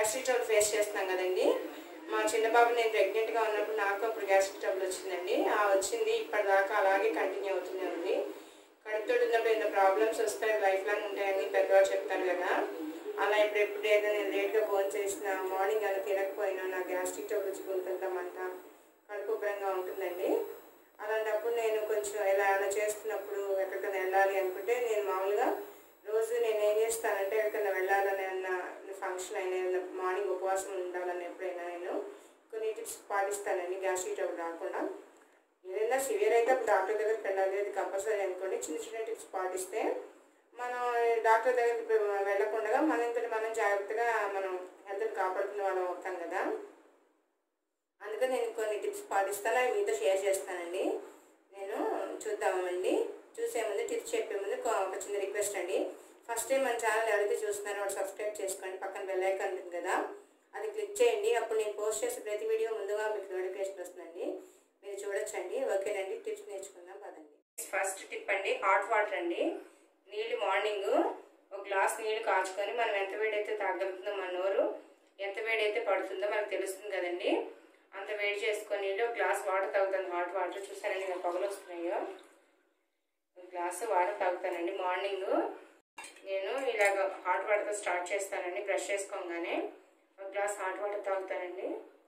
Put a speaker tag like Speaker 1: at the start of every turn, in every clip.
Speaker 1: gastric trouble face చేస్తున్నాం కదండి మా చిన్న బాబు నేను ప్రెగ్నెంట్గా ఉన్నప్పుడు నాకు అప్పుడు గ్యాస్ట్రిక్ ట్రబుల్ వచ్చిందండి ఆ వచ్చింది ఇప్పటిదాకా అలాగే కంటిన్యూ అవుతూనే ఉంది కడుపుతో ఉన్నప్పుడు ఎన్నో ప్రాబ్లమ్స్ వస్తాయి లైఫ్ లాంగ్ ఉంటాయని పెద్దవాళ్ళు చెప్తారు కదా అలా ఇప్పుడు ఎప్పుడు ఏదైనా లేట్గా ఫోన్ చేసినా మార్నింగ్ అలా తినకపోయినా నా గ్యాస్ట్రిక్ ట్రబుల్ వచ్చి గుంటుంటామంట కడుపు ఉబ్బరంగా ఉంటుందండి అలాంటప్పుడు నేను కొంచెం ఇలా ఏమైనా చేస్తున్నప్పుడు ఎక్కడికైనా వెళ్ళాలి అనుకుంటే నేను మామూలుగా రోజు నేను ఏం చేస్తానంటే ఎక్కడికైనా వెళ్ళాలని అన్న ఫంక్షన్ అయినా ఏదైనా మార్నింగ్ ఉపవాసం ఉండాలని ఎప్పుడైనా నేను కొన్ని టిప్స్ పాటిస్తానండి గ్యాస్ట్రిక్ ట్రబుల్ రాకుండా ఏదైనా సివియర్ అయితే అప్పుడు డాక్టర్ దగ్గరికి వెళ్ళాలి అది కంపల్సరీ అనుకోండి చిన్న చిన్న టిప్స్ పాటిస్తే మనం డాక్టర్ దగ్గరికి వెళ్ళకుండా మనంతటి మనం జాగ్రత్తగా మనం హెల్త్ని కాపాడుకునే వాళ్ళం అవుతాం కదా అందుకని నేను కొన్ని టిప్స్ పాటిస్తాను అవి మీతో షేర్ చేస్తానండి నేను చూద్దామండి చూసే ముందు టిప్స్ చెప్పే ముందు ఒక ఒక చిన్న రిక్వెస్ట్ అండి ఫస్ట్ టైం మన ఛానల్ ఎవరైతే చూస్తున్నారో వాళ్ళు సబ్స్క్రైబ్ చేసుకోండి పక్కన బెల్ ఐకాన్ ఉంటుంది కదా అది క్లిక్ చేయండి అప్పుడు నేను పోస్ట్ చేసే ప్రతి వీడియో ముందుగా మీకు నోటిఫికేషన్ వస్తుందండి మీరు చూడొచ్చండి ఓకేనండి టిప్స్ నేర్చుకుందాం పదండి ఫస్ట్ టిప్ అండి హాట్ వాటర్ అండి నీళ్ళు మార్నింగ్ ఒక గ్లాస్ నీళ్ళు కాచుకొని మనం ఎంత వేడైతే తాగలుగుతుందో మన నోరు ఎంత వేడైతే పడుతుందో మనకు తెలుస్తుంది కదండి అంత వేడి చేసుకొని నీళ్ళు ఒక గ్లాస్ వాటర్ తాగుతాను హాట్ వాటర్ చూసారండి నాకు పొగలు వస్తున్నాయో ఒక గ్లాసు వాటర్ తాగుతానండి మార్నింగ్ నేను ఇలాగ హాట్ వాటర్తో స్టార్ట్ చేస్తానండి బ్రష్ చేసుకోగానే ఒక గ్లాస్ హాట్ వాటర్ తాగుతానండి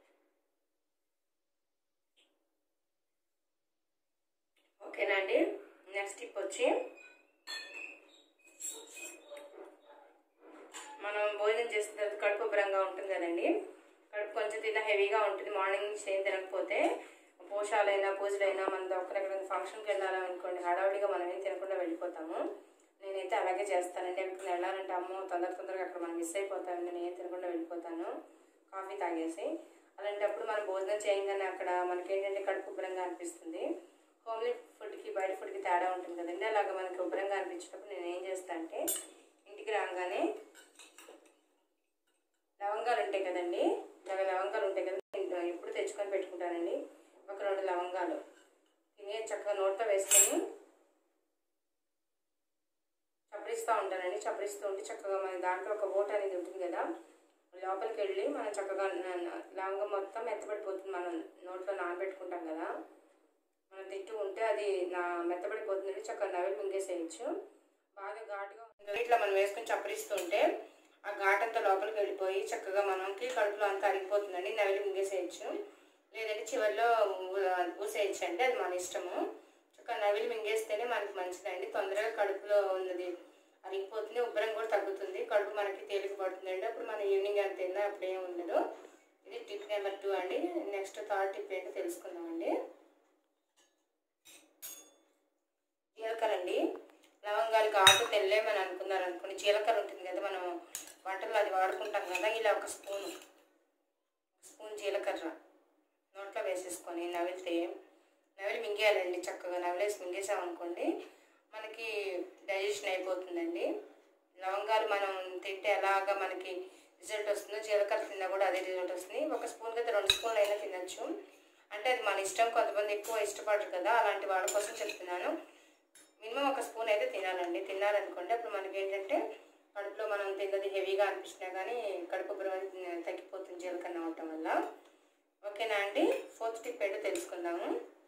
Speaker 1: ఓకేనా అండి నెక్స్ట్ టిప్ వచ్చి మనం భోజనం చేసిన తర్వాత కడుపు ఉబ్బరంగా ఉంటుంది కదండి కడుపు కొంచెం తిన్న హెవీగా ఉంటుంది మార్నింగ్ నుంచి ఏం తినకపోతే పోషాలైనా పూజలైనా మన ఒక్కరెక్కడ ఫంక్షన్కి వెళ్ళాలనుకోండి హడావుడిగా మనం ఏం తినకుండా వెళ్ళిపోతాము నేనైతే అలాగే చేస్తానండి ఎక్కడికి వెళ్ళాలంటే అమ్మో తొందర తొందరగా అక్కడ మనం మిస్ అయిపోతామండి నేను ఏం తినకుండా వెళ్ళిపోతాను కాఫీ తాగేసి అలాంటప్పుడు మనం భోజనం చేయగానే అక్కడ మనకేంటంటే కడుపు ఉబ్బరంగా అనిపిస్తుంది హోమ్లీ ఫుడ్కి బయట ఫుడ్కి తేడా ఉంటుంది కదండి అలాగ మనకి ఉబ్బరంగా అనిపించినప్పుడు నేను ఏం చేస్తాను అంటే ఇంటికి రాగానే లవంగాలు ఉంటాయి కదండి ఇలాగ లవంగాలు ఉంటాయి కదా నేను ఎప్పుడు తెచ్చుకొని పెట్టుకుంటానండి ఒక రెండు లవంగాలు తినే చక్కగా నోట్లో వేసుకొని చప్పరిస్తూ ఉంటానండి చప్పరిస్తూ ఉంటే చక్కగా మన దాంట్లో ఒక ఓట అనేది ఉంటుంది కదా లోపలికి వెళ్ళి మనం చక్కగా లవంగం మొత్తం మెత్తబడిపోతుంది మనం నోట్లో నానబెట్టుకుంటాం కదా మనం తింటూ ఉంటే అది నా మెత్తబడిపోతుందండి చక్కగా నవ్వి మింగేసేయచ్చు బాగా ఘాటుగా ఉంటుంది ఇట్లా మనం వేసుకొని చప్పరిస్తూ ఉంటే ఆ ఘాటంతా లోపలికి వెళ్ళిపోయి చక్కగా మనకి కడుపులో అంతా అరిగిపోతుందండి నవిలి మింగేసేయచ్చు లేదంటే చివరిలో ఊసేయచ్చు అండి అది మన ఇష్టము చక్కగా నవిలి మింగేస్తేనే మనకి మంచిదండి తొందరగా కడుపులో ఉన్నది అరిగిపోతుంది ఉబ్బరం కూడా తగ్గుతుంది కడుపు మనకి తేలిక పడుతుందండి అప్పుడు మనం ఈవినింగ్ అంత తిన్నా అప్పుడు ఏం ఉండదు ఇది టిప్ నెంబర్ టూ అండి నెక్స్ట్ థర్డ్ టిప్ ఏంటో తెలుసుకుందామండి జీలకర్ర అండి లవంగాలు ఘాటు తెల్లేమని అనుకున్నారు అనుకోండి జీలకర్ర ఉంటుంది కదా మనం వంటల్లో అది వాడుకుంటాం కదా ఇలా ఒక స్పూన్ స్పూన్ జీలకర్ర నోట్లో వేసేసుకొని నవిలితే నవిలి మింగేయాలండి చక్కగా నవిలేసి మింగేసామనుకోండి మనకి డైజెషన్ అయిపోతుందండి లవంగాలు మనం తింటే ఎలాగా మనకి రిజల్ట్ వస్తుందో జీలకర్ర తిన్నా కూడా అదే రిజల్ట్ వస్తుంది ఒక స్పూన్ కదా రెండు స్పూన్లు అయినా తినచ్చు అంటే అది మన ఇష్టం కొంతమంది ఎక్కువ ఇష్టపడరు కదా అలాంటి వాళ్ళ కోసం చెప్తున్నాను మినిమం ఒక స్పూన్ అయితే తినాలండి తిన్నారనుకోండి అప్పుడు మనకి ఏంటంటే కడుపులో మనం తిన్నది హెవీగా అనిపించినా కానీ కడుపు ఉబ్బరం తగ్గిపోతుంది జీలకర్ర అవటం వల్ల ఓకేనా అండి ఫోర్త్ టిప్ ఏంటో తెలుసుకుందాము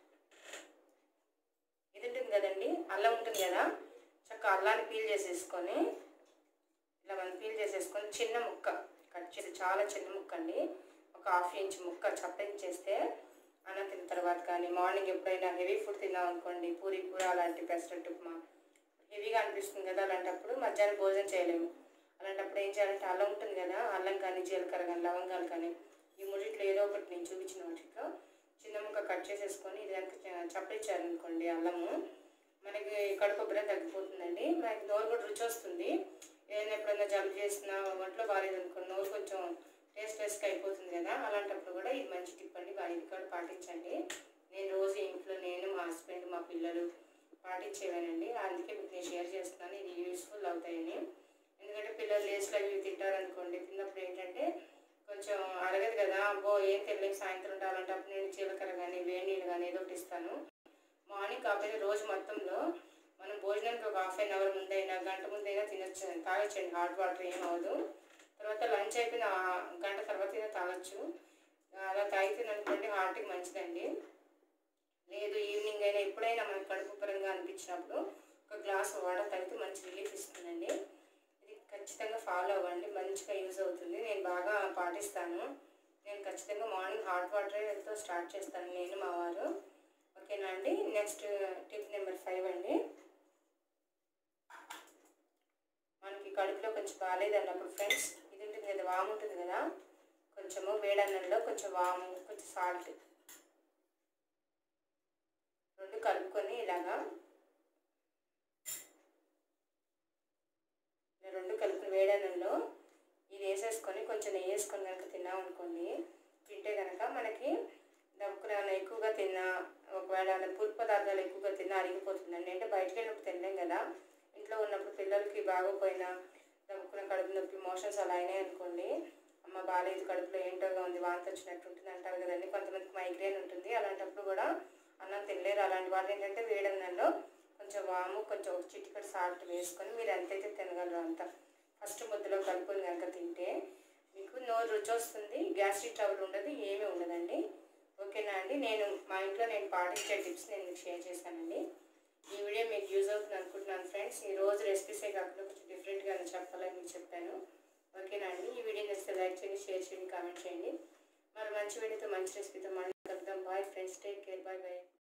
Speaker 1: ఇది ఉంటుంది కదండి అల్లం ఉంటుంది కదా చక్కగా అల్లాన్ని పీల్ చేసేసుకొని ఇలా మనం పీల్ చేసేసుకొని చిన్న ముక్క కట్ చేసి చాలా చిన్న ముక్క అండి ఒక హాఫ్ ఇంచ్ ముక్క చప్పించేస్తే అన్నం తిన్న తర్వాత కానీ మార్నింగ్ ఎప్పుడైనా హెవీ ఫుడ్ తిన్నాం అనుకోండి పూరి కూర అలాంటి పెసరట్టు ఉప్మా హెవీగా అనిపిస్తుంది కదా అలాంటప్పుడు మధ్యాహ్నం భోజనం చేయలేము అలాంటప్పుడు ఏం చేయాలంటే అల్లం ఉంటుంది కదా అల్లం కానీ జీలకర్ర కానీ లవంగాలు కానీ ఈ మూడిట్లో ఏదో ఒకటి నేను చూపించిన వాటిలో చిన్న ముక్క కట్ చేసేసుకొని ఇది కనుక చప్పరించారనుకోండి అల్లము మనకి కడుపు ఉబ్బరం తగ్గిపోతుందండి మనకి నోరు కూడా రుచి వస్తుంది ఏదైనా ఎప్పుడైనా జలుబు చేసినా ఒంట్లో బాగాలేదు అనుకోండి నోరు కొంచెం టేస్ట్ టేస్ట్గా అయిపోతుంది కదా అలాంటప్పుడు కూడా ఇది మంచి టిప్ అండి బాగా ఇది కూడా పాటించండి నేను రోజు ఇంట్లో నేను మా హస్బెండ్ మా పిల్లలు పాటించేవానండి అందుకే మీకు నేను షేర్ చేస్తున్నాను ఇది యూస్ఫుల్ అవుతాయని ఎందుకంటే పిల్లలు లేస్లో ఇవి తింటారనుకోండి తిన్నప్పుడు ఏంటంటే కొంచెం అరగదు కదా అబ్బో ఏం తెలియదు సాయంత్రం ఉండాలంటే అప్పుడు నేను జీలకర్ర కానీ వేడి నీళ్ళు కానీ ఏదో ఒకటి ఇస్తాను మార్నింగ్ కాకపోతే రోజు మొత్తంలో మనం భోజనానికి ఒక హాఫ్ అన్ అవర్ ముందైనా గంట ముందైనా తినొచ్చు తాగొచ్చండి హాట్ వాటర్ ఏం అవ్వదు తర్వాత తర్వాత లంచ్ అయిపోయిన ఆ గంట తర్వాత అయినా తాగొచ్చు అలా తాగితే అనుకోండి హార్ట్కి మంచిదండి లేదు ఈవినింగ్ అయినా ఎప్పుడైనా మనకు కడుపు పరంగా అనిపించినప్పుడు ఒక గ్లాస్ వాటర్ తాగితే మంచి రిలీఫ్ ఇస్తుందండి ఇది ఖచ్చితంగా ఫాలో అవ్వండి మంచిగా యూజ్ అవుతుంది నేను బాగా పాటిస్తాను నేను ఖచ్చితంగా మార్నింగ్ హాట్ వాటర్తో స్టార్ట్ చేస్తాను నేను మా వారు ఓకేనా అండి నెక్స్ట్ టిప్ నెంబర్ ఫైవ్ అండి మనకి కడుపులో కొంచెం బాగాలేదు అన్నప్పుడు ఫ్రెండ్స్ ఇది ఉంటుంది కదా వాము ఉంటుంది కదా కొంచెము వేడన్నంలో కొంచెం వాము కొంచెం సాల్ట్ రెండు కలుపుకొని ఇలాగా ఇలా రెండు కలుపుకొని వేడన్నంలో ఇది వేసేసుకొని కొంచెం నెయ్యి వేసుకొని కనుక తిన్నాం అనుకోండి తింటే కనుక మనకి దక్కున ఎక్కువగా తిన్నా ఒకవేళ పురుపు పదార్థాలు ఎక్కువగా తిన్నా అరిగిపోతుందండి అంటే బయటికి వెళ్ళినప్పుడు తినలేం కదా ఇంట్లో ఉన్నప్పుడు పిల్లలకి బాగోపోయినా దక్కున కడుపు నొప్పి మోషన్స్ అలా అయినాయి అనుకోండి అమ్మ బాగాలేదు కడుపులో ఏంటోగా ఉంది వాంతి వచ్చినట్టు ఉంటుంది అంటారు కదండి కొంతమందికి మైగ్రేన్ ఉంటుంది అలాంటప్పుడు కూడా అన్నం తినలేరు అలాంటి వాళ్ళు ఏంటంటే వేడన్నంలో కొంచెం వాము కొంచెం ఒక చిటికడ సాల్ట్ వేసుకొని మీరు ఎంతైతే తినగలరు అంత ఫస్ట్ ముద్దలో కలుపుకొని కనుక తింటే మీకు నోరు రుచి వస్తుంది గ్యాస్ట్రిక్ ట్రబుల్ ఉండదు ఏమీ ఉండదండి ఓకేనా అండి నేను మా ఇంట్లో నేను పాటించే టిప్స్ నేను మీకు షేర్ చేశానండి ఈ వీడియో మీకు యూజ్ అవుతుంది అనుకుంటున్నాను ఫ్రెండ్స్ ఈ రోజు రెసిపీసే కాకుండా కొంచెం డిఫరెంట్గా చెప్పాలని మీకు చెప్పాను ఓకేనా అండి ఈ వీడియో నచ్చితే లైక్ చేయండి షేర్ చేయండి కామెంట్ చేయండి మరి మంచి వీడియోతో మంచి రెసిపీతో మళ్ళీ కలుద్దాం bye friends take care bye bye